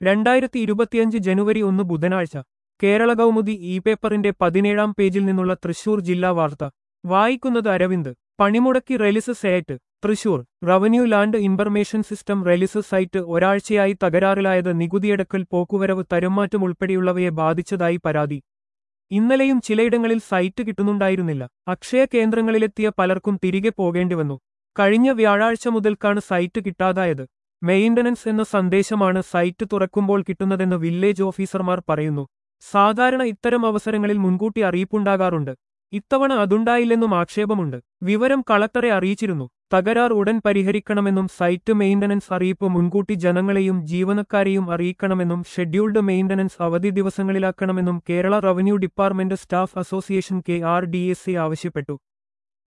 രണ്ടായിരത്തി ഇരുപത്തിയഞ്ച് ജനുവരി ഒന്ന് ബുധനാഴ്ച കേരള കൗമുദി ഇ പേപ്പറിന്റെ പതിനേഴാം പേജിൽ നിന്നുള്ള തൃശൂർ ജില്ലാ വാർത്ത വായിക്കുന്നത് അരവിന്ദ് പണിമുടക്കി ReLIS site Thrissur revenue land information system ReLIS site ഒരാഴ്ചയായി തകരാറിലായത് നികുതിയടക്കൽ പോക്കുവരവ് തരംമാറ്റം ഉൾപ്പെടെയുള്ളവയെ ബാധിച്ചതായി പരാതി ഇന്നലെയും ചിലയിടങ്ങളിൽ സൈറ്റ് കിട്ടുന്നുണ്ടായിരുന്നില്ല അക്ഷയ കേന്ദ്രങ്ങളിലെത്തിയ പലർക്കും തിരികെ പോകേണ്ടിവന്നു കഴിഞ്ഞ വ്യാഴാഴ്ച മുതൽക്കാണ് സൈറ്റ് കിട്ടാതായത് മെയിന്റനൻസ് എന്ന സന്ദേശമാണ് സൈറ്റ് തുറക്കുമ്പോൾ കിട്ടുന്നതെന്ന് വില്ലേജ് ഓഫീസർമാർ പറയുന്നു സാധാരണ ഇത്തരം അവസരങ്ങളിൽ മുൻകൂട്ടി അറിയിപ്പുണ്ടാകാറുണ്ട് ഇത്തവണ അതുണ്ടായില്ലെന്നും ആക്ഷേപമുണ്ട് വിവരം കളക്ടറെ അറിയിച്ചിരുന്നു തകരാർ ഉടൻ പരിഹരിക്കണമെന്നും സൈറ്റ് മെയിന്റനൻസ് അറിയിപ്പ് മുൻകൂട്ടി ജനങ്ങളെയും ജീവനക്കാരെയും അറിയിക്കണമെന്നും ഷെഡ്യൂൾഡ് മെയിന്റനൻസ് അവധി ദിവസങ്ങളിലാക്കണമെന്നും Kerala revenue department staff association K R D S C ആവശ്യപ്പെട്ടു